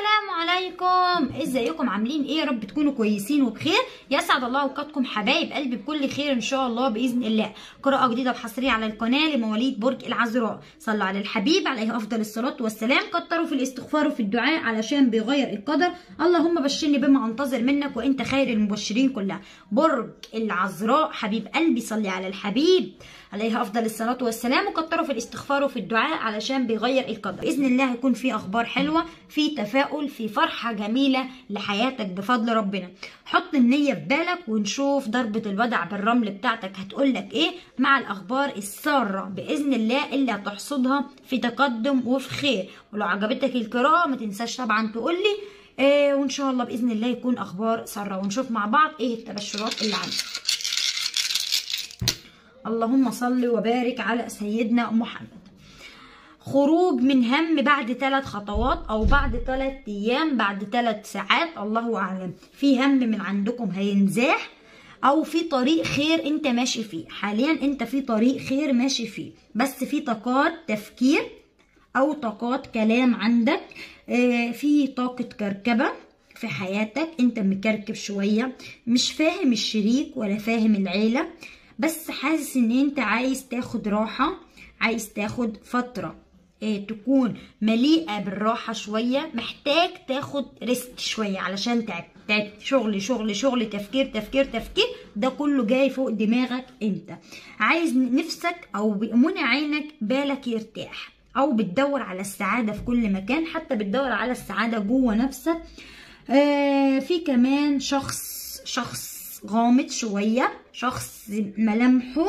السلام عليكم ازيكم عاملين ايه يا رب تكونوا كويسين وبخير يسعد الله اوقاتكم حبايب قلبي بكل خير ان شاء الله باذن الله قراءه جديده وحصريه على القناه لمواليد برج العذراء صلوا على الحبيب عليه افضل الصلاه والسلام كتروا في الاستغفار وفي الدعاء علشان بيغير القدر اللهم بشرني بما انتظر منك وانت خير المبشرين كلها برج العذراء حبيب قلبي صلي على الحبيب عليه افضل الصلاه والسلام وكتروا في الاستغفار وفي الدعاء علشان بيغير القدر باذن الله هيكون في اخبار حلوه في تفاؤل في فرحه جميله لحياتك بفضل ربنا حط النيه في بالك ونشوف ضربه الودع بالرمل بتاعتك هتقول لك ايه مع الاخبار الساره باذن الله اللي هتحصدها في تقدم وفي خير ولو عجبتك القراءه ما تنساش طبعا تقول لي إيه وان شاء الله باذن الله يكون اخبار ساره ونشوف مع بعض ايه التبشرات اللي عندك اللهم صل وبارك على سيدنا محمد خروج من هم بعد ثلاث خطوات او بعد ثلاث ايام بعد ثلاث ساعات الله اعلم في هم من عندكم هينزاح او في طريق خير انت ماشي فيه حاليا انت في طريق خير ماشي فيه بس في طاقات تفكير او طاقات كلام عندك في طاقة كركبة في حياتك انت مكركب شوية مش فاهم الشريك ولا فاهم العيلة بس حاسس ان انت عايز تاخد راحة عايز تاخد فترة إيه تكون مليئة بالراحة شوية محتاج تاخد ريست شوية علشان تعب تعب شغل شغل شغل تفكير تفكير تفكير ده كله جاي فوق دماغك انت عايز نفسك او بأمون عينك بالك يرتاح او بتدور على السعادة في كل مكان حتى بتدور على السعادة جوه نفسك آه في كمان شخص شخص غامض شوية شخص ملامحه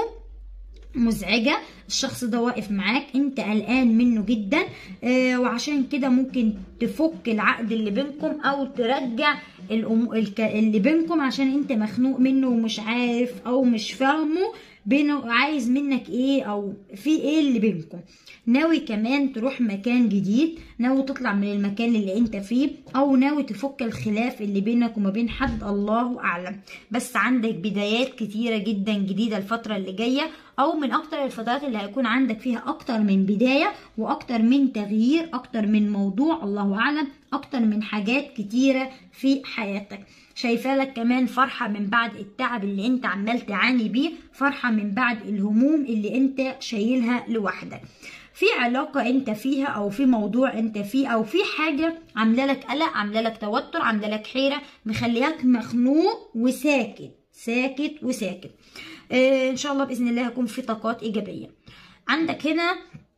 مزعجة الشخص ده واقف معاك انت قلقان منه جدا آه وعشان كده ممكن تفك العقد اللي بينكم او ترجع الأم... الك... اللي بينكم عشان انت مخنوق منه ومش عارف او مش فاهمه بينه عايز منك ايه او في ايه اللي بينكم ناوي كمان تروح مكان جديد ناوي تطلع من المكان اللي انت فيه او ناوي تفك الخلاف اللي بينك وما بين حد الله اعلم بس عندك بدايات كتيره جدا جديده الفتره اللي جايه او من اكتر الفترات اللي هيكون عندك فيها اكتر من بدايه واكتر من تغيير اكتر من موضوع الله اعلم اكتر من حاجات كتيره في حياتك شايفه لك كمان فرحه من بعد التعب اللي انت عمال تعاني بيه فرحه من بعد الهموم اللي انت شايلها لوحدك في علاقه انت فيها او في موضوع انت فيه او في حاجه عامله لك قلق عامله لك توتر عامله لك حيره مخلياك مخنوق وساكت ساكت وساكت آه ان شاء الله باذن الله هيكون في طاقات ايجابيه عندك هنا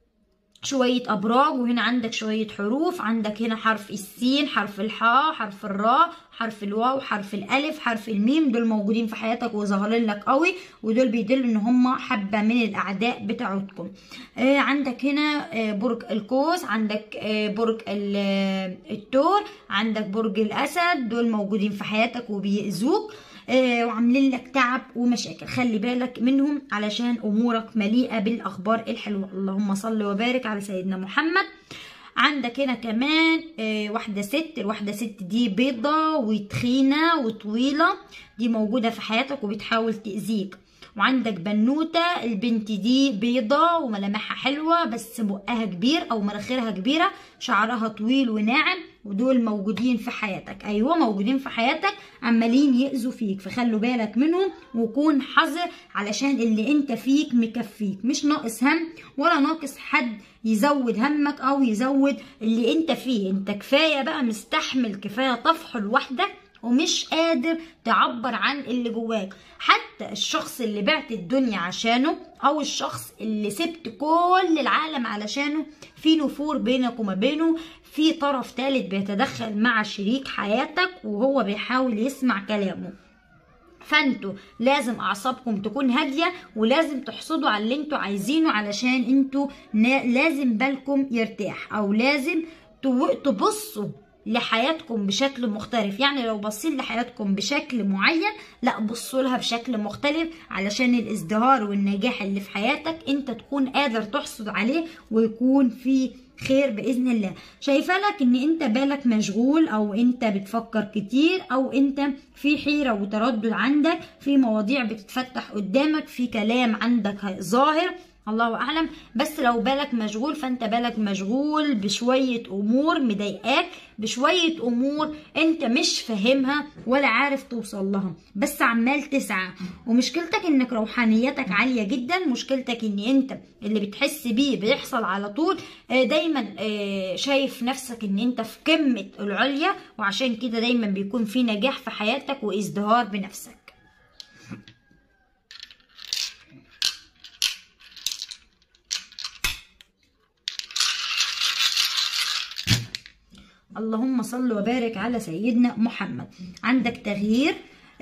شوية أبراج وهنا عندك شوية حروف عندك هنا حرف السين حرف الحاء حرف الراء حرف الواو حرف الألف حرف الميم دول موجودين في حياتك وظاهرين لك قوي ودول بيدلوا إن هم حبة من الأعداء بتاعتكم آه عندك هنا آه برج القوس عندك آه برج الثور عندك برج الأسد دول موجودين في حياتك وبيأذوك آه وعاملين لك تعب ومشاكل خلي بالك منهم علشان امورك مليئه بالاخبار الحلوه اللهم صل وبارك على سيدنا محمد عندك هنا كمان آه واحده ست الواحده ست دي بيضه وتخينه وطويله دي موجوده في حياتك وبتحاول تاذيك وعندك بنوته البنت دي بيضه وملامحها حلوه بس بقها كبير او مناخيرها كبيره شعرها طويل وناعم ودول موجودين في حياتك ايوه موجودين في حياتك عمالين يأذوا فيك فخلوا بالك منهم وكون حذر علشان اللي انت فيك مكفيك مش ناقص هم ولا ناقص حد يزود همك او يزود اللي انت فيه انت كفايه بقى مستحمل كفايه طفح لوحدك ومش قادر تعبر عن اللي جواك حتى الشخص اللي بعت الدنيا عشانه او الشخص اللي سبت كل العالم علشانه في نفور بينك وما بينه في طرف ثالث بيتدخل مع شريك حياتك وهو بيحاول يسمع كلامه فانتوا لازم اعصابكم تكون هاديه ولازم تحصدوا على اللي انتوا عايزينه علشان انتوا لازم بالكم يرتاح او لازم تبصوا لحياتكم بشكل مختلف يعني لو بصين لحياتكم بشكل معين لا بصوا لها بشكل مختلف علشان الازدهار والنجاح اللي في حياتك انت تكون قادر تحصد عليه ويكون في خير باذن الله شايفه لك ان انت بالك مشغول او انت بتفكر كتير او انت في حيره وتردد عندك في مواضيع بتتفتح قدامك في كلام عندك ظاهر الله اعلم بس لو بالك مشغول فانت بالك مشغول بشويه امور مضايقاك بشويه امور انت مش فاهمها ولا عارف توصل لها بس عمال تسعى ومشكلتك انك روحانيتك عاليه جدا مشكلتك ان انت اللي بتحس بيه بيحصل على طول آه، دايما آه، شايف نفسك ان انت في قمه العليا وعشان كده دايما بيكون في نجاح في حياتك وازدهار بنفسك اللهم صل وبارك على سيدنا محمد عندك تغيير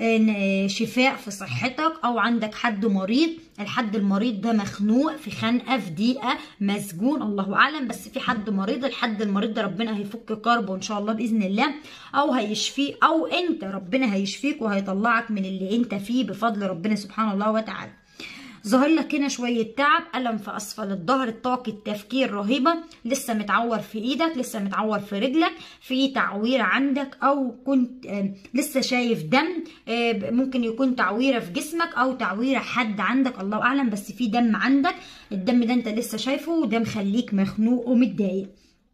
آه، شفاء في صحتك او عندك حد مريض الحد المريض ده مخنوق في خنقه في ضيقه مسجون الله اعلم بس في حد مريض الحد المريض ده ربنا هيفك كربه ان شاء الله باذن الله او هيشفيه او انت ربنا هيشفيك وهيطلعك من اللي انت فيه بفضل ربنا سبحانه الله وتعالى ظهر لك هنا شوية تعب ألم في أسفل الظهر طاقة تفكير رهيبة لسه متعور في إيدك لسه متعور في رجلك في تعويرة عندك أو كنت آه، لسه شايف دم آه، ممكن يكون تعويرة في جسمك أو تعويرة حد عندك الله أعلم بس في دم عندك الدم ده أنت لسه شايفه وده مخليك مخنوق ومتضايق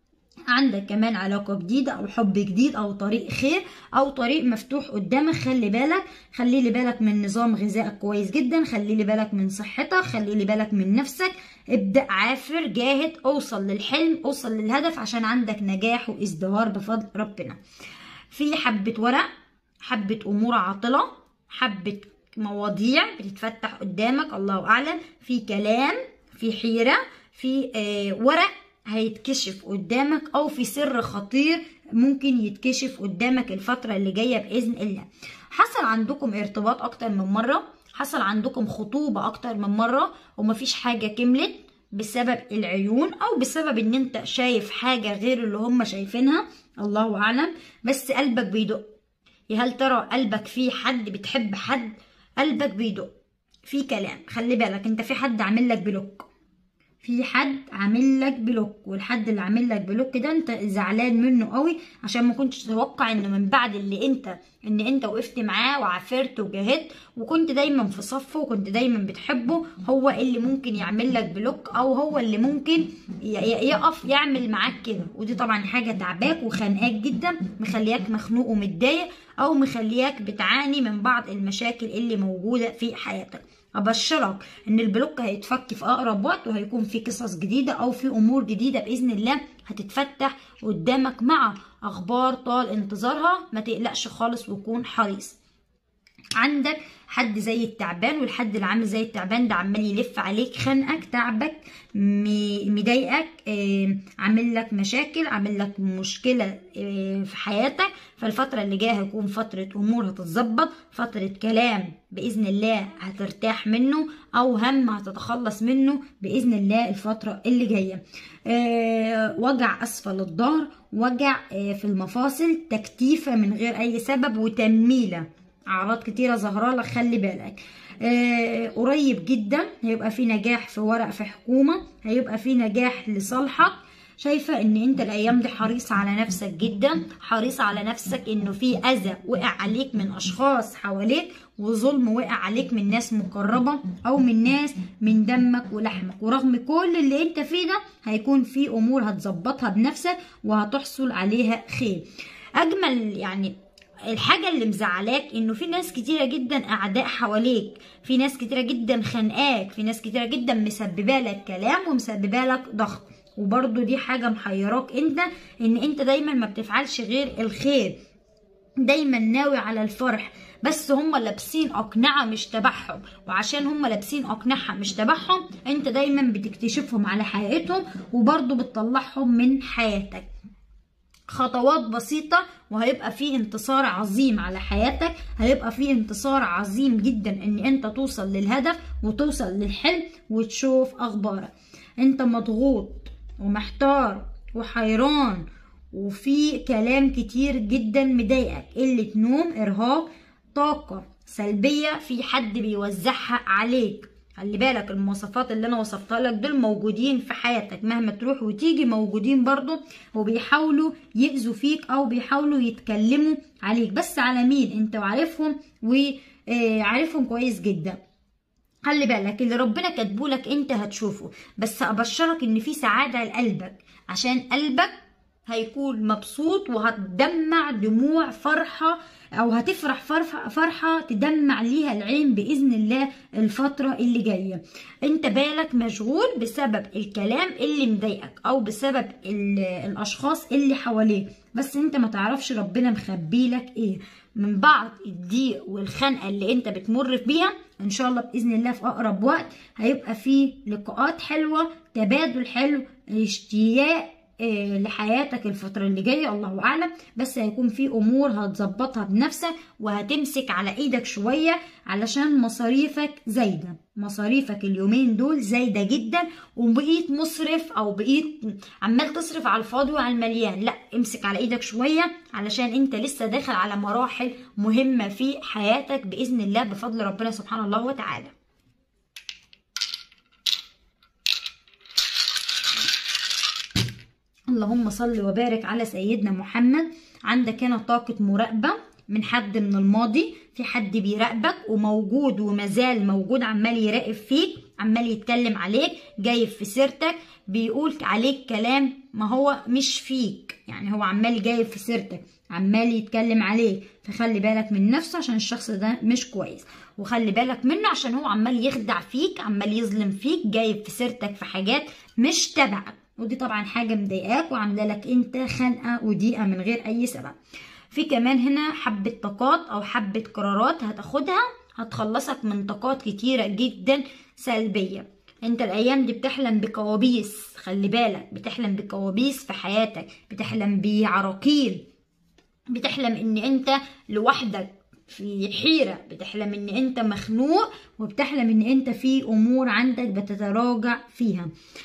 عندك كمان علاقة جديدة أو حب جديد أو طريق خير أو طريق مفتوح قدامك خلي بالك خلي لي بالك من نظام غذائك كويس جدا خلي لي بالك من صحتك خلي لي بالك من نفسك ابدأ عافر جاهد أوصل للحلم أوصل للهدف عشان عندك نجاح وازدهار بفضل ربنا في حبة ورق حبة أمور عاطلة حبة مواضيع بتتفتح قدامك الله أعلم في كلام في حيرة في آه ورق هيتكشف قدامك او في سر خطير ممكن يتكشف قدامك الفترة اللي جاية بإذن الله حصل عندكم ارتباط أكتر من مرة حصل عندكم خطوبة أكتر من مرة ومفيش حاجة كملت بسبب العيون أو بسبب إن أنت شايف حاجة غير اللي هم شايفينها الله أعلم بس قلبك بيدق يا هل ترى قلبك فيه حد بتحب حد قلبك بيدق في كلام خلي بالك انت في حد عامل لك بلوك في حد عامل لك بلوك والحد اللي عامل لك بلوك ده انت زعلان منه قوي عشان ما كنتش تتوقع انه من بعد اللي انت ان انت وقفت معاه وعافرت وجاهدت وكنت دايما في صفه وكنت دايما بتحبه هو اللي ممكن يعمل لك بلوك او هو اللي ممكن يقف يعمل معاك كده ودي طبعا حاجه تعباك وخانقاك جدا مخلياك مخنوق ومتضايق او مخلياك بتعاني من بعض المشاكل اللي موجوده في حياتك ابشرك ان البلوك هيتفك في اقرب وقت وهيكون في قصص جديده او في امور جديده باذن الله هتتفتح قدامك مع اخبار طال انتظارها ما تقلقش خالص وكون حريص عندك حد زي التعبان والحد اللي عامل زي التعبان ده عمال يلف عليك خانقك تعبك مضايقك آه، عامل لك مشاكل عامل لك مشكله آه، في حياتك فالفتره اللي جايه هيكون فتره امور هتتظبط فتره كلام باذن الله هترتاح منه او هم هتتخلص منه باذن الله الفتره اللي جايه آه، وجع اسفل الظهر وجع في المفاصل تكتيفه من غير اي سبب وتنميله اعراض كتيره ظاهره لك خلي بالك آه قريب جدا هيبقى في نجاح في ورق في حكومه هيبقى في نجاح لصالحك شايفة ان انت الايام دي حريص على نفسك جدا حريص على نفسك انه في اذى وقع عليك من اشخاص حواليك وظلم وقع عليك من ناس مقربة او من ناس من دمك ولحمك ورغم كل اللي انت فيه ده هيكون في امور هتظبطها بنفسك وهتحصل عليها خير اجمل يعني الحاجة اللي مزعلاك انه في ناس كتيرة جدا اعداء حواليك في ناس كتيرة جدا خانقاك في ناس كتيرة جدا مسببة لك كلام ومسببة لك ضغط وبرضو دي حاجة محيراك انت ان انت دايما ما بتفعلش غير الخير دايما ناوي على الفرح بس هم لابسين اقنعه مش تبعهم وعشان هم لابسين اقنعه مش تبعهم انت دايما بتكتشفهم على حقيقتهم وبرضه بتطلعهم من حياتك خطوات بسيطة وهيبقى فيه انتصار عظيم على حياتك هيبقى فيه انتصار عظيم جدا ان انت توصل للهدف وتوصل للحلم وتشوف اخبارك انت مضغوط ومحتار وحيران وفي كلام كتير جدا مضايقك قلة نوم ارهاق طاقة سلبية في حد بيوزعها عليك خلي بالك المواصفات اللي انا وصفتها لك دول موجودين في حياتك مهما تروح وتيجي موجودين برضو وبيحاولوا يأذوا فيك او بيحاولوا يتكلموا عليك بس على مين انت عارفهم وعارفهم كويس جدا خلي بالك اللي ربنا كاتبولك انت هتشوفه بس ابشرك ان في سعادة لقلبك عشان قلبك هيكون مبسوط وهتدمع دموع فرحة او هتفرح فرحة, فرحة تدمع ليها العين باذن الله الفترة اللي جاية انت بالك مشغول بسبب الكلام اللي مضايقك او بسبب الاشخاص اللي حواليك بس انت ما تعرفش ربنا مخبيلك ايه من بعض الضيق والخنقه اللي انت بتمر بيها ان شاء الله باذن الله في اقرب وقت هيبقى فيه لقاءات حلوه تبادل حلو اشتياق لحياتك الفترة اللي جاية الله أعلم بس هيكون في أمور هتظبطها بنفسك وهتمسك على إيدك شوية علشان مصاريفك زايدة مصاريفك اليومين دول زايدة جدا وبقيت مصرف أو بقيت عمال تصرف على الفاضي وعلى المليان لا امسك على إيدك شوية علشان أنت لسه داخل على مراحل مهمة في حياتك بإذن الله بفضل ربنا سبحانه الله وتعالى اللهم صل وبارك على سيدنا محمد عندك هنا طاقة مراقبة من حد من الماضي في حد بيراقبك وموجود ومازال موجود عمال يراقب فيك عمال يتكلم عليك جايب في سيرتك بيقول عليك كلام ما هو مش فيك يعني هو عمال جايب في سيرتك عمال يتكلم عليك فخلي بالك من نفسه عشان الشخص ده مش كويس وخلي بالك منه عشان هو عمال يخدع فيك عمال يظلم فيك جايب في سيرتك في حاجات مش تبعك ودي طبعا حاجه مضايقاك وعامله لك انت خنقه وضيقه من غير اي سبب في كمان هنا حبه طاقات او حبه قرارات هتاخدها هتخلصك من طاقات كتيره جدا سلبيه انت الايام دي بتحلم بكوابيس خلي بالك بتحلم بكوابيس في حياتك بتحلم بعراقيل بتحلم ان انت لوحدك في حيرة بتحلم ان انت مخنوق وبتحلم ان انت في امور عندك بتتراجع فيها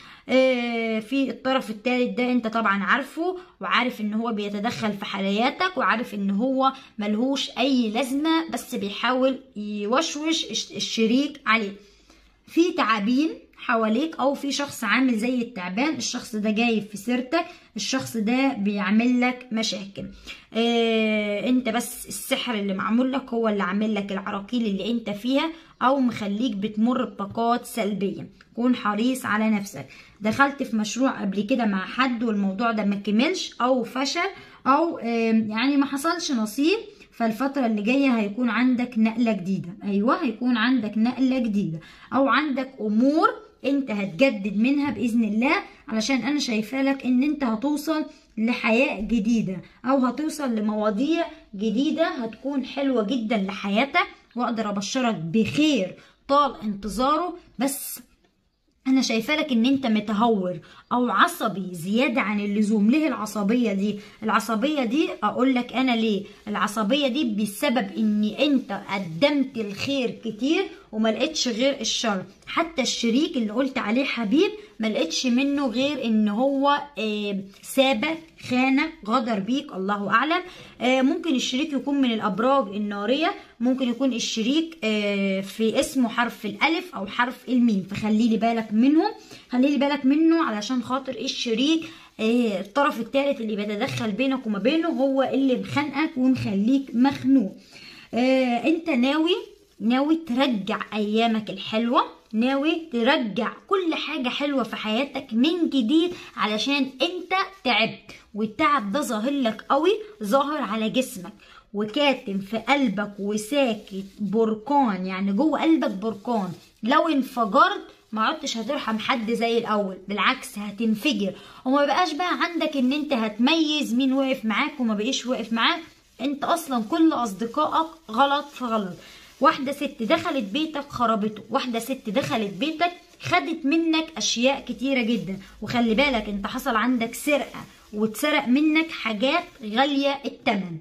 في الطرف الثالث ده انت طبعا عارفه وعارف ان هو بيتدخل في حياتك وعارف ان هو ملهوش اي لازمة بس بيحاول يوشوش الشريك عليه في تعابين حواليك او في شخص عامل زي التعبان الشخص ده جايب في سيرتك الشخص ده بيعمل لك مشاكل اه انت بس السحر اللي معمول لك هو اللي عامل لك العراقيل اللي انت فيها او مخليك بتمر بطاقات سلبيه كون حريص على نفسك دخلت في مشروع قبل كده مع حد والموضوع ده ما كملش او فشل او اه يعني ما حصلش نصيب فالفترة اللي جاية هيكون عندك نقلة جديدة أيوة هيكون عندك نقلة جديدة أو عندك أمور انت هتجدد منها باذن الله علشان انا شايفه لك ان انت هتوصل لحياه جديده او هتوصل لمواضيع جديده هتكون حلوه جدا لحياتك واقدر ابشرك بخير طال انتظاره بس انا شايفه لك ان انت متهور او عصبي زياده عن اللزوم ليه العصبيه دي العصبيه دي اقول لك انا ليه العصبيه دي بسبب ان انت قدمت الخير كتير وما لقيتش غير الشر حتى الشريك اللي قلت عليه حبيب ما لقيتش منه غير ان هو آه سابك خانك غدر بيك الله اعلم آه ممكن الشريك يكون من الابراج الناريه ممكن يكون الشريك آه في اسمه حرف الالف او حرف الميم فخلي لي بالك منهم خلي لي بالك منه علشان خاطر الشريك آه الطرف الثالث اللي بيتدخل بينك وما بينه هو اللي مخانقك ومخليك مخنوق آه انت ناوي ناوي ترجع ايامك الحلوه ناوي ترجع كل حاجه حلوه في حياتك من جديد علشان انت تعبت والتعب ده ظاهر لك قوي ظاهر على جسمك وكاتم في قلبك وساكت بركان يعني جوه قلبك بركان لو انفجرت ما عدتش هترحم حد زي الاول بالعكس هتنفجر وما بقاش بقى عندك ان انت هتميز مين واقف معاك وما بقيش واقف معاك انت اصلا كل اصدقائك غلط في غلط واحده ست دخلت بيتك خربته واحده ست دخلت بيتك خدت منك اشياء كتيره جدا وخلي بالك انت حصل عندك سرقه واتسرق منك حاجات غاليه الثمن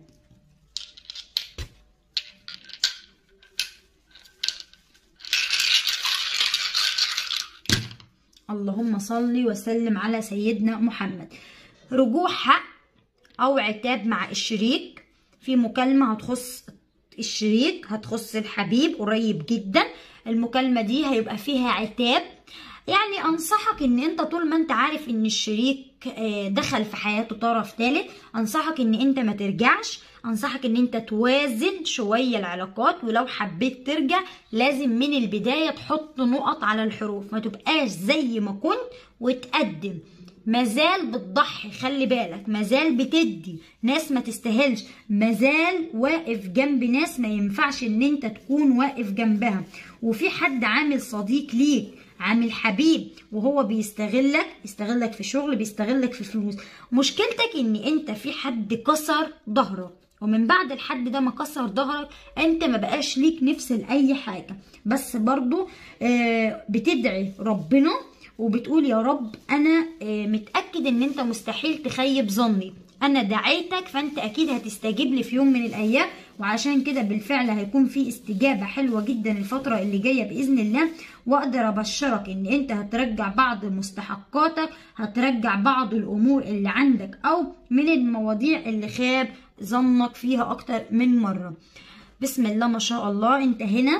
اللهم صل وسلم على سيدنا محمد رجوع حق او عتاب مع الشريك في مكالمه هتخص الشريك هتخص الحبيب قريب جدا المكالمه دي هيبقى فيها عتاب يعني انصحك ان انت طول ما انت عارف ان الشريك آه، دخل في حياته طرف ثالث انصحك ان انت ما ترجعش انصحك ان انت توازن شوية العلاقات ولو حبيت ترجع لازم من البداية تحط نقط على الحروف ما تبقاش زي ما كنت وتقدم مازال بتضحي خلي بالك مازال بتدي ناس ما تستاهلش مازال واقف جنب ناس ما ينفعش ان انت تكون واقف جنبها وفي حد عامل صديق ليك عامل حبيب وهو بيستغلك يستغلك في شغل بيستغلك في فلوس مشكلتك ان انت في حد كسر ظهرك ومن بعد الحد ده ما كسر ظهرك انت ما بقاش ليك نفس لاي حاجه بس برضو آه، بتدعي ربنا وبتقول يا رب انا آه، متاكد ان انت مستحيل تخيب ظني انا دعيتك فانت اكيد هتستجيب لي في يوم من الايام وعشان كده بالفعل هيكون في استجابه حلوه جدا الفتره اللي جايه باذن الله واقدر ابشرك ان انت هترجع بعض مستحقاتك هترجع بعض الامور اللي عندك او من المواضيع اللي خاب ظنك فيها اكتر من مره بسم الله ما شاء الله انت هنا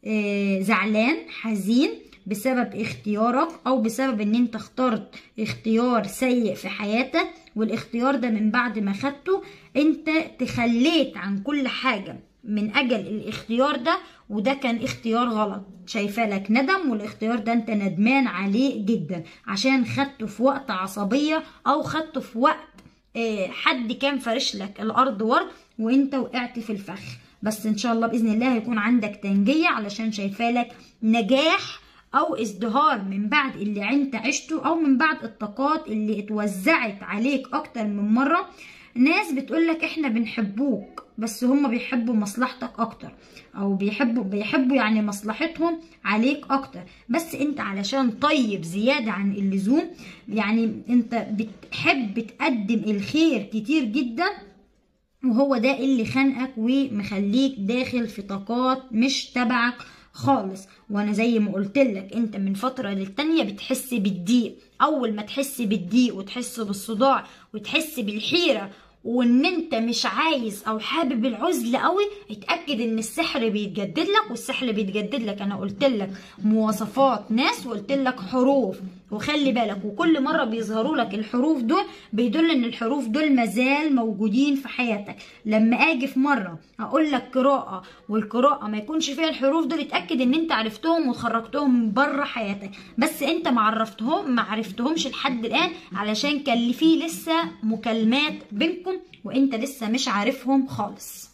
آه، زعلان حزين بسبب اختيارك او بسبب ان انت اخترت اختيار سيء في حياتك والاختيار ده من بعد ما خدته انت تخليت عن كل حاجة من اجل الاختيار ده وده كان اختيار غلط شايفاه لك ندم والاختيار ده انت ندمان عليه جدا عشان خدته في وقت عصبية او خدته في وقت آه، حد كان فرش لك الارض ورد وانت وقعت في الفخ بس ان شاء الله باذن الله هيكون عندك تنجيه علشان شايفاه لك نجاح او ازدهار من بعد اللي انت عشته او من بعد الطاقات اللي اتوزعت عليك اكتر من مره ناس بتقولك احنا بنحبوك بس هم بيحبوا مصلحتك اكتر او بيحبوا بيحبوا يعني مصلحتهم عليك اكتر بس انت علشان طيب زيادة عن اللزوم يعني انت بتحب تقدم الخير كتير جدا وهو ده اللي خانقك ومخليك داخل في طاقات مش تبعك خالص وانا زي ما قلت لك انت من فتره للتانيه بتحس بالضيق اول ما تحس بالضيق وتحس بالصداع وتحس بالحيره وان انت مش عايز او حابب العزله قوي اتاكد ان السحر بيتجدد لك والسحر بيتجدد لك انا قلت لك مواصفات ناس وقلت لك حروف وخلي بالك وكل مره بيظهروا لك الحروف دول بيدل ان الحروف دول مازال موجودين في حياتك لما اجي في مره اقول لك قراءه والقراءه ما يكونش فيها الحروف دول اتاكد ان انت عرفتهم وخرجتهم بره حياتك بس انت ما عرفتهم ما عرفتهمش لحد الان علشان كان في لسه مكالمات بينكم وانت لسه مش عارفهم خالص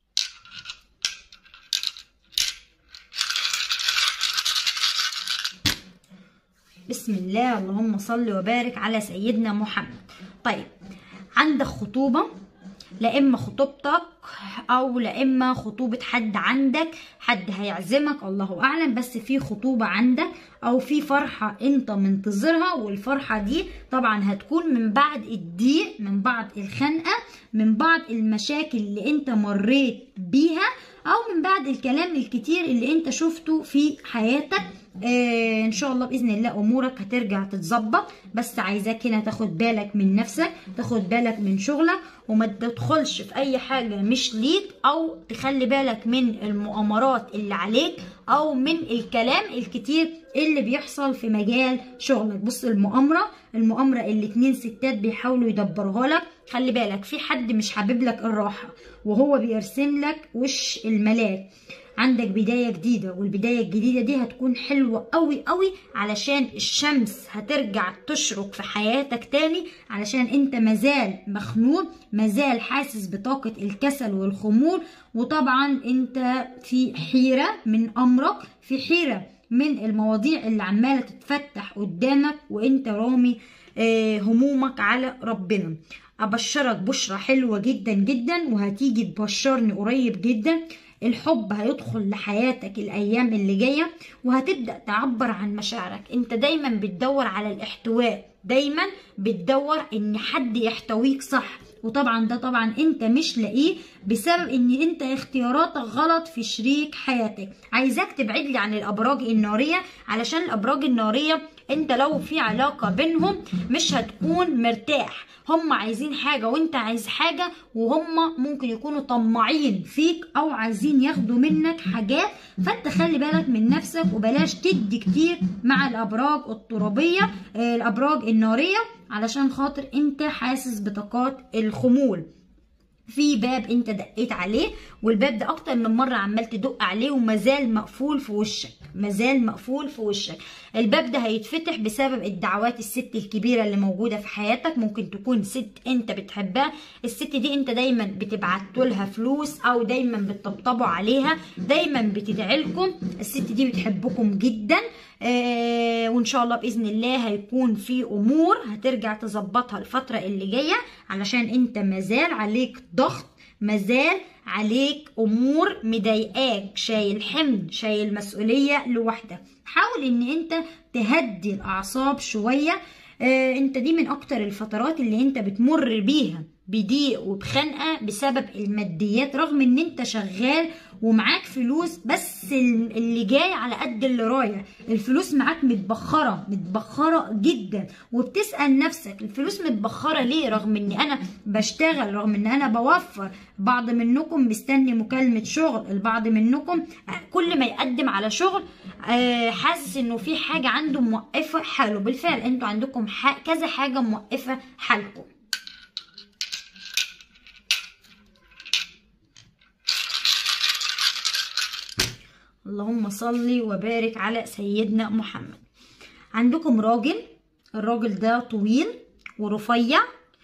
بسم الله اللهم صل وبارك على سيدنا محمد طيب عندك خطوبة لا اما خطوبتك او لا اما خطوبة حد عندك حد هيعزمك الله اعلم بس في خطوبة عندك او في فرحة انت منتظرها والفرحة دي طبعا هتكون من بعد الضيق من بعد الخنقة من بعد المشاكل اللي انت مريت بيها او من بعد الكلام الكتير اللي انت شفته في حياتك آه ان شاء الله باذن الله امورك هترجع تتظبط بس عايزاك هنا تاخد بالك من نفسك تاخد بالك من شغلك وما تدخلش في اي حاجه مش ليك او تخلي بالك من المؤامرات اللي عليك او من الكلام الكتير اللي بيحصل في مجال شغلك بص المؤامره المؤامره اللي اتنين ستات بيحاولوا يدبروها لك خلي بالك في حد مش حابب لك الراحه وهو بيرسم لك وش الملاك عندك بداية جديدة والبداية الجديدة دي هتكون حلوة قوي قوي علشان الشمس هترجع تشرق في حياتك تاني علشان انت مازال مخنوق مازال حاسس بطاقة الكسل والخمول وطبعا انت في حيرة من امرك في حيرة من المواضيع اللي عمالة تتفتح قدامك وانت رامي آه، همومك على ربنا ابشرك بشرة حلوة جدا جدا وهتيجي تبشرني قريب جدا الحب هيدخل لحياتك الايام اللي جايه وهتبدا تعبر عن مشاعرك انت دايما بتدور على الاحتواء دايما بتدور ان حد يحتويك صح وطبعا ده طبعا انت مش لاقيه بسبب ان انت اختياراتك غلط في شريك حياتك عايزاك تبعد لي عن الابراج الناريه علشان الابراج الناريه انت لو في علاقه بينهم مش هتكون مرتاح هم عايزين حاجه وانت عايز حاجه وهم ممكن يكونوا طماعين فيك او عايزين ياخدوا منك حاجات فانت خلي بالك من نفسك وبلاش تدي كتير مع الابراج الترابيه آه، الابراج الناريه علشان خاطر انت حاسس بطاقات الخمول في باب انت دقيت عليه والباب ده اكتر من مره عمال تدق عليه ومازال مقفول في وشك مازال مقفول في وشك الباب ده هيتفتح بسبب الدعوات الست الكبيره اللي موجوده في حياتك ممكن تكون ست انت بتحبها الست دي انت دايما بتبعت لها فلوس او دايما بتطبطبوا عليها دايما بتدعي لكم الست دي بتحبكم جدا آه وان شاء الله باذن الله هيكون في امور هترجع تظبطها الفتره اللي جايه علشان انت مازال عليك ضغط مازال عليك امور مضايقاك شايل حمل شايل مسؤوليه لوحدك حاول ان انت تهدي الاعصاب شويه آه انت دي من اكتر الفترات اللي انت بتمر بيها بضيق وبخنقه بسبب الماديات رغم ان انت شغال ومعاك فلوس بس اللي جاي على قد اللي رايح الفلوس معاك متبخره متبخره جدا وبتسال نفسك الفلوس متبخره ليه رغم ان انا بشتغل رغم ان انا بوفر بعض منكم مستني مكالمه شغل البعض منكم كل ما يقدم على شغل آه، حاسس انه في حاجه عنده موقفه حاله بالفعل انتوا عندكم كذا حاجه موقفه حالكم اللهم صل وبارك على سيدنا محمد عندكم راجل الراجل ده طويل ورفيع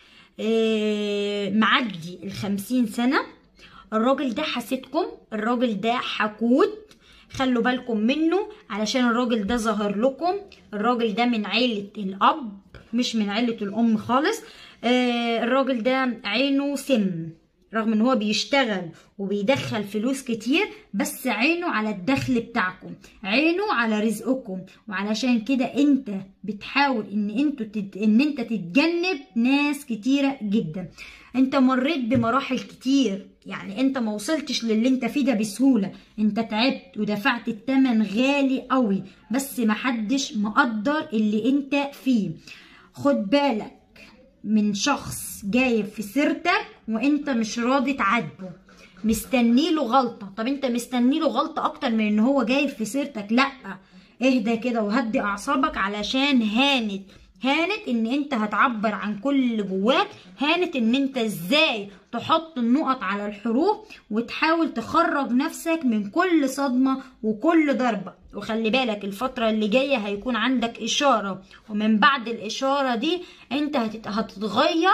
آه، معدي الخمسين سنة الراجل ده حسيتكم الراجل ده حقود خلوا بالكم منه علشان الراجل ده ظهر لكم الراجل ده من عيلة الأب مش من عيلة الأم خالص آه، الراجل ده عينه سم رغم ان هو بيشتغل وبيدخل فلوس كتير بس عينه على الدخل بتاعكم عينه على رزقكم وعلشان كده انت بتحاول ان انتوا تد... ان انت تتجنب ناس كتيرة جدا انت مريت بمراحل كتير يعني انت ما وصلتش للي انت فيه ده بسهولة انت تعبت ودفعت التمن غالي قوي بس محدش مقدر اللي انت فيه خد بالك من شخص جايب في سيرتك وانت مش راضي تعاتبه مستني له غلطه طب انت مستني له غلطه اكتر من ان هو جايب في سيرتك لا اهدى كده وهدي اعصابك علشان هانت هانت ان انت هتعبر عن كل اللي جواك هانت ان انت ازاي تحط النقط على الحروف وتحاول تخرج نفسك من كل صدمة وكل ضربة وخلي بالك الفترة اللي جاية هيكون عندك إشارة ومن بعد الإشارة دي أنت هتتغير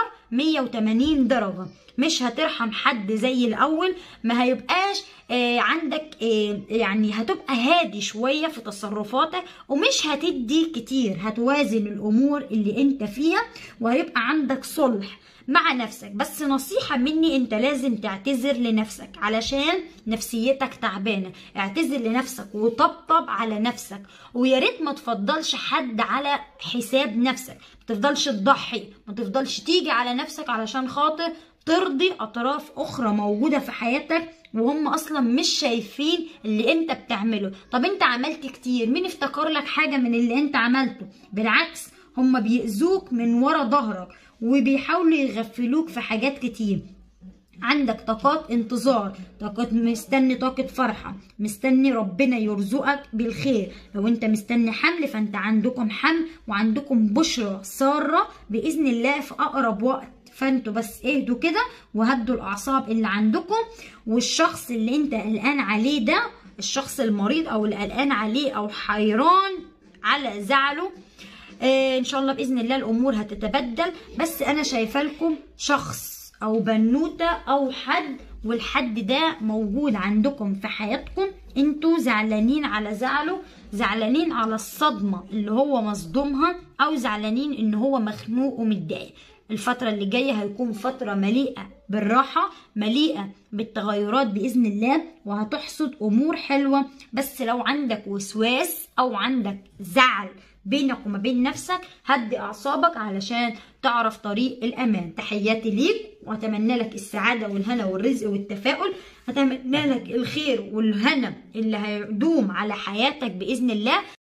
180 درجة مش هترحم حد زي الأول ما هيبقاش آه عندك آه يعني هتبقى هادي شوية في تصرفاتك ومش هتدي كتير هتوازن الأمور اللي أنت فيها وهيبقى عندك صلح مع نفسك بس نصيحة مني انت لازم تعتذر لنفسك علشان نفسيتك تعبانة اعتذر لنفسك وطبطب على نفسك ويا ريت ما تفضلش حد على حساب نفسك ما تفضلش تضحي ما تفضلش تيجي على نفسك علشان خاطر ترضي اطراف اخرى موجودة في حياتك وهم اصلا مش شايفين اللي انت بتعمله طب انت عملت كتير مين افتكر لك حاجة من اللي انت عملته بالعكس هم بيأذوك من ورا ظهرك وبيحاولوا يغفلوك في حاجات كتير عندك طاقات انتظار طاقات مستني طاقة فرحة مستني ربنا يرزقك بالخير لو انت مستني حمل فانت عندكم حمل وعندكم بشرة سارة بإذن الله في أقرب وقت فانتوا بس اهدوا كده وهدوا الأعصاب اللي عندكم والشخص اللي انت قلقان عليه ده الشخص المريض او اللي قلقان عليه او حيران على زعله آه ان شاء الله باذن الله الامور هتتبدل بس انا شايفه لكم شخص او بنوته او حد والحد ده موجود عندكم في حياتكم انتوا زعلانين على زعله زعلانين على الصدمه اللي هو مصدومها او زعلانين ان هو مخنوق ومتضايق الفترة اللي جاية هيكون فترة مليئة بالراحة مليئة بالتغيرات بإذن الله وهتحصد أمور حلوة بس لو عندك وسواس أو عندك زعل بينك وما بين نفسك هدي أعصابك علشان تعرف طريق الأمان تحياتي ليك وأتمنى لك السعادة والهنا والرزق والتفاؤل أتمنى لك الخير والهنا اللي هيدوم على حياتك بإذن الله